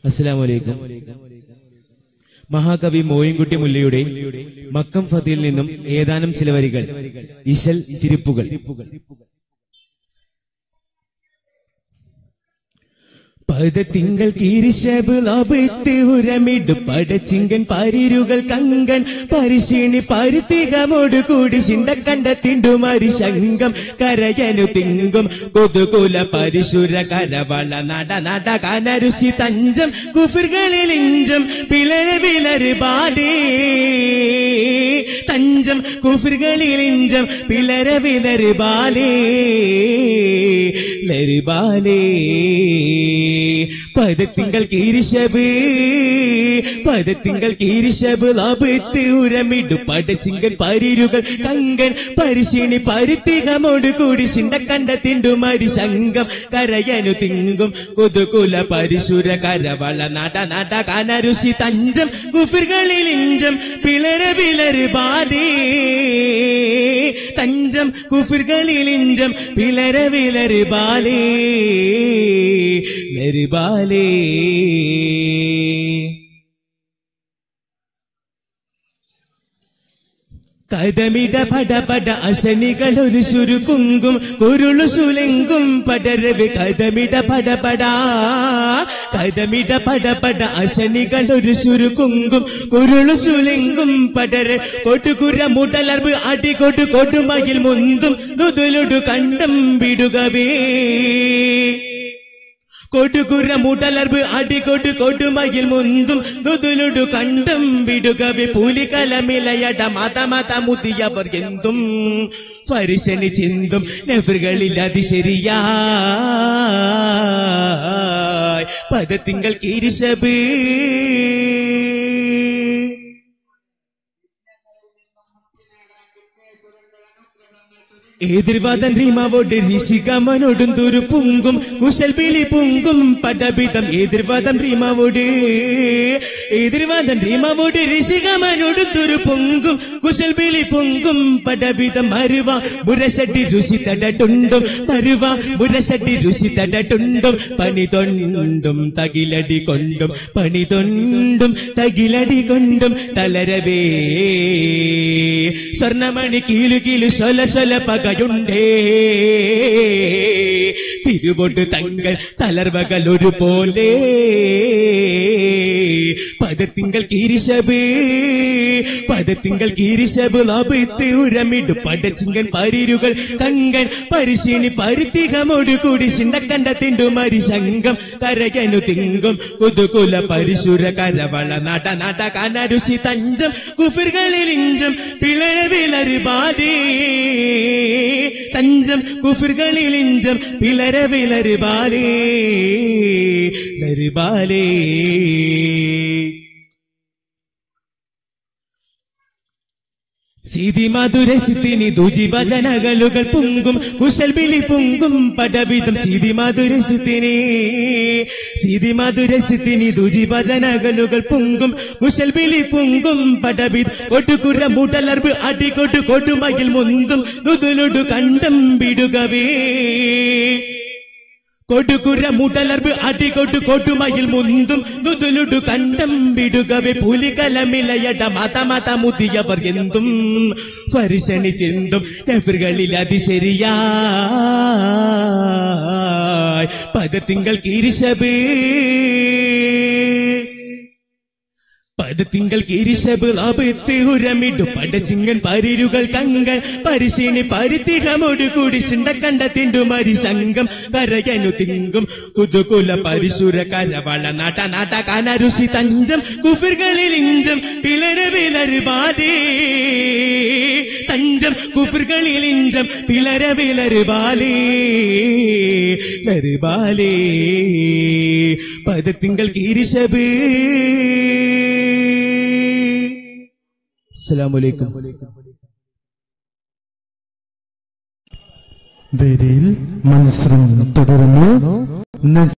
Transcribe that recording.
അസ്സലാമു അലൈക്കും മഹാകവി മോയിൻകുട്ടി മുല്ലയുടെ മക്കം ഫതിയിൽ നിന്നും ഏതാനും ചില വരികൾ ഇശൽ തിരിപ്പുകൾ പദത്തിങ്കൾ കീരിശബ് ലാഭത്ത് ഉരമിടു പടച്ചിങ്കൻ പരിരുകൾ കങ്കൻ പരിശീണി പരുത്തികമോട് കൂടി ചിണ്ടക്കണ്ട തിണ്ടുമാരി ശങ്കം കരയനു തിങ്കും കൊതുകുല പരിശുര കരവള നട നട കനരുസി തഞ്ചം കുഫിർകളിൽ ഇഞ്ചം പിളര വിളര് പാടേ തഞ്ചം കുഫിർകളിൽ ഇഞ്ചം പിളര വിളര് ബാലേ ലരിബാലേ പദത്തിങ്കൾ കീരിശബ് പദത്തിങ്കൾ കീരിശബ് ലാഭത്ത് ഉരമിടു പടച്ചിങ്കൻ പരിരുകൾ കങ്കൻ പരിശീണി പരുത്തികമോട് കൂടി ചിണ്ടക്കണ്ട തിണ്ടുമാരി ശങ്കം കരയനു തിങ്കും കൊതുകുല പരിശുര കരവള നട നട കനരുസി തഞ്ചം കുഫിർകളിൽ ഇഞ്ചം പിളര പിളര് ബാലേ തഞ്ചം കുഫിർകളിൽ ഇഞ്ചം പിളര വിളര് ബാലേ മെരുബാലേ കഥമിട പടപട അശനികൾ ഒരു ചുരുക്കുങ്കും കുരുളു സുലെങ്കും പടരവ് കഥമിട പടപടാ കഥമിട പടപട അശനികൾ ഒരു ചുരുക്കുങ്കും കുരുളു സുലെങ്കും പടര കൊടുകുര മുടലർവ് അടി കൊടു കൊടുമയിൽ മുന്തും നുതുലുടു കണ്ടം വിടുകവേ കൊടുകുര മുടലർവ് അടികൊടു കൊടുമയിൽ മുന്തും നുതുലുടു കണ്ടം വിടുകവെ പുലികലമിലയട മത മത മുതിയവർ എന്തും പരിശനി ചിന്തും നെവറുകളിൽ അതിശരിയാ പദത്തിങ്കൾ കീരിശബ് എതിർവാദൻ റീമാവോട് ഋഷികമനോടും തുരു പുങ്കും കുശൽ വിളി പുങ്കും പടബിതം എതിർവാദം റീമാവോട് എതിർവാദൻ റീമാവോട് ഋഷികമനോടും തുരു പുങ്കും കുശൽ വിളി പുങ്കും പടബിതം മരുവ മുരശട്ടി രുചി തടട്ടുണ്ടും മരുവ മുരശട്ടി രുചി തടട്ടുണ്ടും പണി തൊണ്ടും തകിലടി കൊണ്ടും പണി തൊണ്ടും തകിലടി കൊണ്ടും തളരവേ സ്വർണമണി കീലു കീലു സൊല സൊല പകയുണ്ടേ തിരുവൊട്ട് തങ്ങൾ തളർവകൾ ഒരുപോലെ പദത്തിങ്കൾ കീരിശബ് പദത്തിങ്കൾ കീരിശബ് ലാഭത്ത് ഉരമിടു പടച്ചിങ്കൻ പരിരുകൾ കങ്കൻ പരിശീണി പരിത്തികമോട് കൂടി ചിണ്ടക്കണ്ട തിണ്ടുമാരി ശങ്കം കരകനു തിങ്കും കുതുകുല പരിശുര കരവള നട നട കനരുസി തഞ്ചം കുഫിർകളിൽ ഇഞ്ചം പിളര വിളര് ബാലേ തഞ്ചം കുഫിർകളിൽ ഇഞ്ചം പിളര വിളര് ബാലേ ലരിബാലേ സീതി മധുരസിത്തിനി ദുജി ഭജനകളുകൾ പൊങ്കും കുശൽ വിളി പൊങ്കും പടവിധം സീതി മധുരസിത്തിനി സീതി മധുരസിത്തിനി ദുജി ഭജനകളുകൾ പൊങ്കും കുശൽ വിളി പൊങ്കും പടവിധ ഒട്ടുകുറ മുടലർവ് അടികൊട്ടു കൊടുമയിൽ മുന്തും നുതുലുടു കണ്ടം വിടുകവേ കൊടുകുര മുടലർവ് അടികൊട്ടു കൊടുമയിൽ മുന്തും നുതുലുടു കണ്ടം വിടുകവെ പുലികലമിളയട മത മത മുതിയവർ എന്തും പരിശണി ചെന്തും നെഫറുകളിൽ അതിശരിയാ പദത്തിങ്കൾ കീരിശബ് പദത്തിങ്കൾ കീരിശബ് ലാഭത്ത് ഉരമിടു പടച്ചിങ്ങൻ പരിരുകൾ കങ്ങൾ പരിശീണി പരിത്തികമോട് കൂടി ചിണ്ടക്കണ്ട തിണ്ടുമരി സംഘം കരയനു തിങ്കും കുതുകുല പരിശുര കരവള നട നട കനരുസി തഞ്ചം കുഫിർകളിൽ ഇഞ്ചം പിളര വിളര് ബാലേ തഞ്ചം കുഫിർകളിൽ ഇഞ്ചം പിളര വിളര് ബാലേ ലരുബാലേ പദത്തിങ്കൾ കീരിശബ് അസ്സലാമലൈക്കും വേദിയിൽ മത്സരം തുടരുന്നു